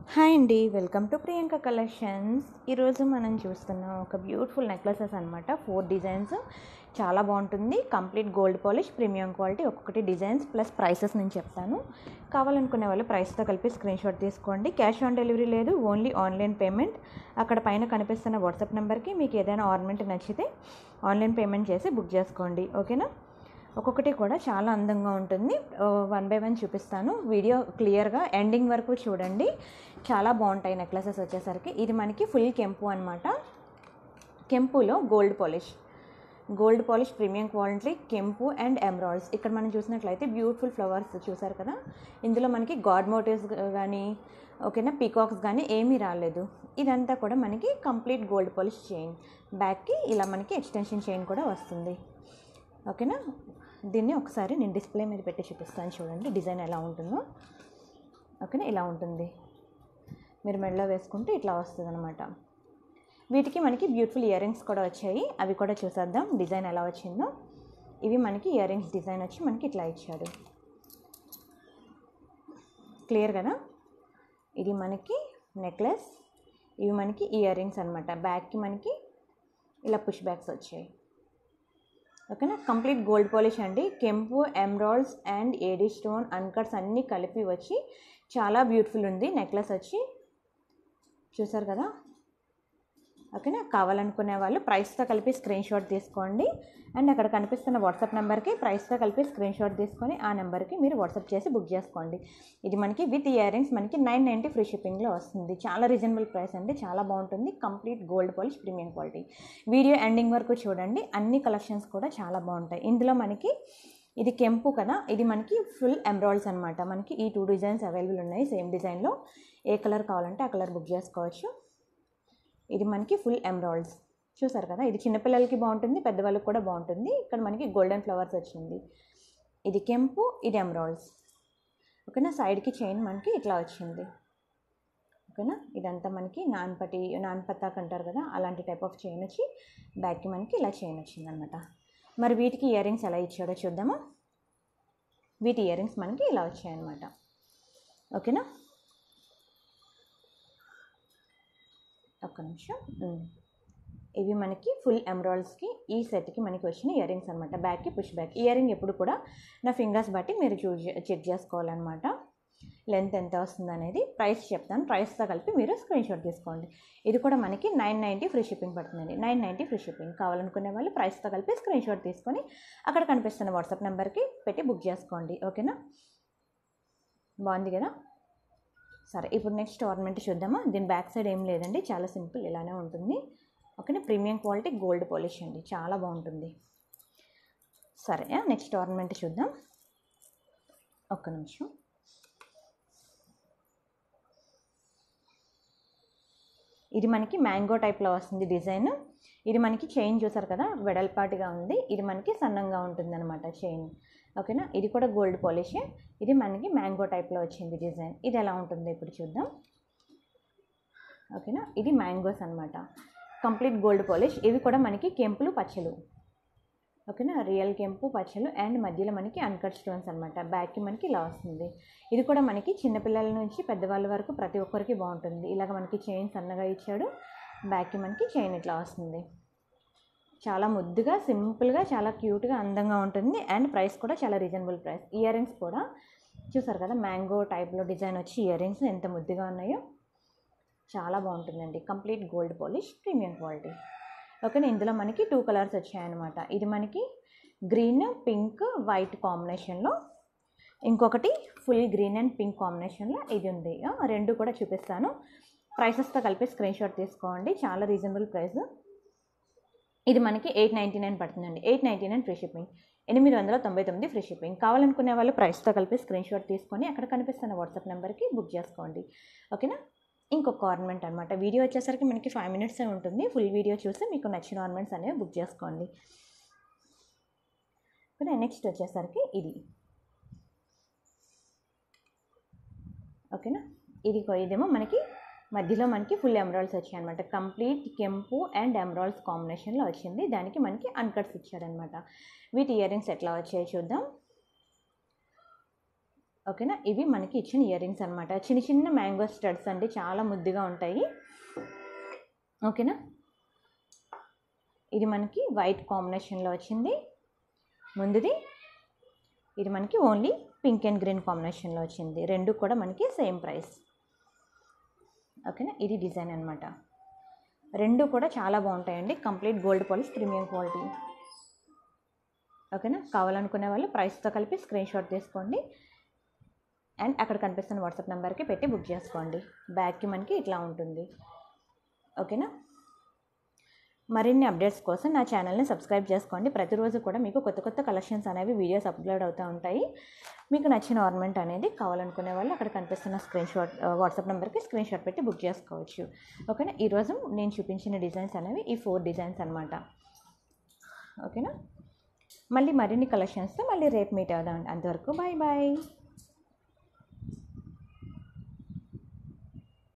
hi అండి welcome to Priyanka collections ఈరోజు మనం చూస్తున్నాం ఒక బ్యూటిఫుల్ నెక్లెసెస్ అనమాట ఫోర్ డిజైన్స్ చాలా బాగుంటుంది complete gold polish premium quality ఒక్కొక్కటి డిజైన్స్ ప్లస్ ప్రైసెస్ నేను చెప్తాను కావాలనుకునే వాళ్ళు ప్రైస్తో కలిపి స్క్రీన్ షాట్ తీసుకోండి క్యాష్ ఆన్ డెలివరీ లేదు ఓన్లీ ఆన్లైన్ పేమెంట్ అక్కడ పైన కనిపిస్తున్న వాట్సాప్ నెంబర్కి మీకు ఏదైనా ఆర్నమెంట్ నచ్చితే ఆన్లైన్ పేమెంట్ చేసి బుక్ చేసుకోండి ఓకేనా ఒక్కొక్కటి కూడా చాలా అందంగా ఉంటుంది వన్ బై వన్ చూపిస్తాను వీడియో క్లియర్గా ఎండింగ్ వరకు చూడండి చాలా బాగుంటాయి నెక్లెసెస్ వచ్చేసరికి ఇది మనకి ఫుల్ కెంపు అనమాట కెంపులో gold polish gold polish premium quality కెంపు అండ్ ఎమరాల్డ్స్ ఇక్కడ మనం చూసినట్లయితే బ్యూటిఫుల్ ఫ్లవర్స్ చూసారు కదా ఇందులో మనకి గాడ్ మోటివ్స్ కానీ ఓకేనా పీకాక్స్ కానీ ఏమీ రాలేదు ఇదంతా కూడా మనకి కంప్లీట్ గోల్డ్ పాలిష్ చైన్ బ్యాక్కి ఇలా మనకి ఎక్స్టెన్షన్ చైన్ కూడా వస్తుంది ఓకేనా దీన్ని ఒకసారి నేను డిస్ప్లే మీద పెట్టి చూపిస్తాను చూడండి డిజైన్ ఎలా ఉంటుందో ఓకేనా ఇలా ఉంటుంది మీరు మెడలో వేసుకుంటే ఇట్లా వస్తుంది అనమాట వీటికి మనకి బ్యూటిఫుల్ ఇయర్ రింగ్స్ కూడా వచ్చాయి అవి కూడా చూసేద్దాం డిజైన్ ఎలా వచ్చిందో ఇవి మనకి ఇయర్ రింగ్స్ డిజైన్ వచ్చి మనకి ఇట్లా ఇచ్చాడు క్లియర్ కదా ఇది మనకి నెక్లెస్ ఇవి మనకి ఇయర్ రింగ్స్ అనమాట బ్యాగ్కి మనకి ఇలా పుష్ బ్యాగ్స్ వచ్చాయి ఓకేనా కంప్లీట్ గోల్డ్ పాలిష్ అండి కెంపు emeralds and AD stone uncuts అన్నీ కలిపి వచ్చి చాలా బ్యూటిఫుల్ ఉంది నెక్లెస్ వచ్చి చూసారు కదా ఓకేనా కావాలనుకునే వాళ్ళు ప్రైస్తో కలిపి స్క్రీన్ షాట్ తీసుకోండి అండ్ అక్కడ కనిపిస్తున్న వాట్సాప్ నెంబర్కి ప్రైస్తో కలిపి స్క్రీన్ షాట్ తీసుకొని ఆ నెంబర్కి మీరు వాట్సాప్ చేసి బుక్ చేసుకోండి ఇది మనకి విత్ ఇయర్ రింగ్స్ మనకి నైన్ నైంటీ ఫ్రీ షిప్పింగ్లో వస్తుంది చాలా రీజనబుల్ ప్రైస్ అండి చాలా బాగుంటుంది complete gold polish premium quality video ending వరకు చూడండి అన్ని కలెక్షన్స్ కూడా చాలా బాగుంటాయి ఇందులో మనకి ఇది కెంపు కదా ఇది మనకి ఫుల్ ఎంబ్రాయిడ్స్ అనమాట మనకి ఈ టూ డిజైన్స్ అవైలబుల్ ఉన్నాయి సేమ్ డిజైన్లో ఏ కలర్ కావాలంటే ఆ కలర్ బుక్ చేసుకోవచ్చు ఇది మనకి ఫుల్ ఎమరాల్డ్స్ చూసారు కదా ఇది చిన్నపిల్లలకి బాగుంటుంది పెద్దవాళ్ళకి కూడా బాగుంటుంది ఇక్కడ మనకి గోల్డెన్ ఫ్లవర్స్ వచ్చింది ఇది కెంపు ఇది ఎమరాల్డ్స్ ఓకేనా సైడ్కి చైన్ మనకి ఇట్లా వచ్చింది ఓకేనా ఇదంతా మనకి నాన్పటి నాన్పతాక్ అంటారు కదా అలాంటి టైప్ ఆఫ్ చైన్ వచ్చి బ్యాక్కి మనకి ఇలా చైన్ వచ్చింది అనమాట మరి వీటికి ఇయర్ రింగ్స్ ఎలా ఇచ్చాడో చూద్దామా వీటి ఇయర్ రింగ్స్ మనకి ఇలా వచ్చాయన్నమాట ఓకేనా ఒక్క నిమిషం ఇవి మనకి ఫుల్ ఎమరాల్డ్స్కి ఈ సెట్కి మనకి వచ్చిన ఇయర్ రింగ్స్ అనమాట బ్యాక్కి పుష్ బ్యాక్ ఇయర్ రింగ్ ఎప్పుడు కూడా నా ఫింగర్స్ బట్టి మీరు చూజ్ చెక్ చేసుకోవాలన్నమాట లెంత్ ఎంత వస్తుంది అనేది ప్రైస్ చెప్తాను ప్రైస్తో కలిపి మీరు స్క్రీన్ షాట్ తీసుకోండి ఇది కూడా మనకి నైన్ నైంటీ ఫ్రీ షిప్పింగ్ పడుతుందండి నైన్ నైంటీ ఫ్రీ షిప్పింగ్ కావాలనుకునే వాళ్ళు ప్రైస్తో కలిపి స్క్రీన్ షాట్ తీసుకొని అక్కడ కనిపిస్తున్న వాట్సాప్ నెంబర్కి పెట్టి బుక్ చేసుకోండి ఓకేనా బాగుంది కదా సరే ఇప్పుడు నెక్స్ట్ ఆర్నమెంట్ చూద్దామా దీని బ్యాక్ సైడ్ ఏం లేదండి చాలా సింపుల్ ఇలానే ఉంటుంది ఓకేనా ప్రీమియం క్వాలిటీ గోల్డ్ పాలిష్ అండి చాలా బాగుంటుంది సరే నెక్స్ట్ ఆర్నమెంట్ చూద్దాం ఒక్క నిమిషం ఇది మనకి మ్యాంగో టైప్లో వస్తుంది డిజైన్ ఇది మనకి చైన్ చూసారు కదా వెడల్పాటిగా ఉంది ఇది మనకి సన్నంగా ఉంటుంది అనమాట చైన్ ఓకేనా ఇది కూడా గోల్డ్ పాలిషే ఇది మనకి మ్యాంగో టైప్లో వచ్చింది డిజైన్ ఇది ఎలా ఉంటుందో ఇప్పుడు చూద్దాం ఓకేనా ఇది మ్యాంగోస్ అనమాట కంప్లీట్ గోల్డ్ పాలిష్ ఇవి కూడా మనకి కెంపులు పచ్చలు ఓకేనా రియల్ కెంపు పచ్చలు అండ్ మధ్యలో మనకి అన్కట్ స్టోన్స్ అనమాట బ్యాక్కి మనకి ఇలా వస్తుంది ఇది కూడా మనకి చిన్నపిల్లల నుంచి పెద్దవాళ్ళ వరకు ప్రతి ఒక్కరికి బాగుంటుంది ఇలాగ మనకి చైన్ సన్నగా ఇచ్చాడు బ్యాక్కి మనకి చైన్ ఇట్లా వస్తుంది చాలా ముద్దుగా సింపుల్గా చాలా క్యూట్గా అందంగా ఉంటుంది అండ్ ప్రైస్ కూడా చాలా రీజనబుల్ ప్రైస్ ఇయర్ రింగ్స్ కూడా చూసారు కదా మ్యాంగో టైప్లో డిజైన్ వచ్చి ఇయర్ రింగ్స్ ఎంత ముద్దుగా ఉన్నాయో చాలా బాగుంటుందండి complete gold polish premium quality ఓకేనా ఇందులో మనకి టూ కలర్స్ వచ్చాయన్నమాట ఇది మనకి గ్రీన్ పింక్ వైట్ కాంబినేషన్లో ఇంకొకటి ఫుల్ గ్రీన్ అండ్ పింక్ కాంబినేషన్లో ఇది ఉంది రెండు కూడా చూపిస్తాను ప్రైసెస్తో కలిపి స్క్రీన్ షాట్ తీసుకోండి చాలా రీజనబుల్ ప్రైస్ ఇది మనకి ఎయిట్ నైంటీ నైన్ పడుతుందండి eight ninety nine free shipping ఎనిమిది వందల తొంభై తొమ్మిది ఫ్రీ షిప్పింగ్ కావాలనుకునే వాళ్ళు ప్రైస్తో కలిపి స్క్రీన్ షాట్ తీసుకొని అక్కడ కనిపిస్తున్న వాట్సాప్ నెంబర్కి బుక్ చేసుకోండి ఓకేనా ఇంకొక ఆర్నమెంట్ అనమాట వీడియో వచ్చేసరికి మనకి ఫైవ్ మినిట్స్ ఉంటుంది ఫుల్ వీడియో చూసి మీకు నచ్చిన ఆర్నమెంట్స్ అనేవి బుక్ చేసుకోండి ఓకే నెక్స్ట్ వచ్చేసరికి ఇది ఓకేనా ఇది ఇదేమో మనకి మధ్యలో మనకి ఫుల్ ఎమరాల్డ్స్ వచ్చాయి అనమాట కంప్లీట్ కెంపు అండ్ ఎమరాల్డ్స్ కాంబినేషన్లో వచ్చింది దానికి మనకి అన్కట్స్ ఇచ్చాడనమాట వీటి ఇయర్ రింగ్స్ ఎట్లా వచ్చాయో చూద్దాం ఓకేనా ఇవి మనకి ఇచ్చిన ఇయర్ రింగ్స్ అనమాట చిన్న చిన్న మ్యాంగో స్టడ్స్ అండి చాలా ముద్దుగా ఉంటాయి ఓకేనా ఇది మనకి వైట్ కాంబినేషన్లో వచ్చింది ముందుది ఇది మనకి ఓన్లీ పింక్ అండ్ గ్రీన్ కాంబినేషన్లో వచ్చింది రెండు కూడా మనకి సేమ్ ప్రైస్ ఓకేనా ఇది డిజైన్ అనమాట రెండు కూడా చాలా బాగుంటాయండి complete gold polish premium quality ఓకేనా కావాలనుకునే వాళ్ళు ప్రైస్తో కలిపి స్క్రీన్ షాట్ తీసుకోండి అండ్ అక్కడ కనిపిస్తున్న వాట్సాప్ నెంబర్కి పెట్టి బుక్ చేసుకోండి బ్యాగ్కి మనకి ఇట్లా ఉంటుంది ఓకేనా మరిన్ని అప్డేట్స్ కోసం నా ఛానల్ని సబ్స్క్రైబ్ చేసుకోండి ప్రతిరోజు కూడా మీకు కొత్త కొత్త కలెక్షన్స్ అనేవి వీడియోస్ అప్లోడ్ అవుతూ ఉంటాయి మీకు నచ్చిన ఆర్నమెంట్ అనేది కావాలనుకునే వాళ్ళు అక్కడ కనిపిస్తున్న స్క్రీన్ షాట్ వాట్సాప్ నెంబర్కి స్క్రీన్ షాట్ పెట్టి బుక్ చేసుకోవచ్చు ఓకేనా ఈరోజు నేను చూపించిన డిజైన్స్ అనేవి ఈ ఫోర్ డిజైన్స్ అనమాట ఓకేనా మళ్ళీ మరిన్ని కలెక్షన్స్తో మళ్ళీ రేపు మీట్ అవుదాం అంతవరకు బాయ్ బాయ్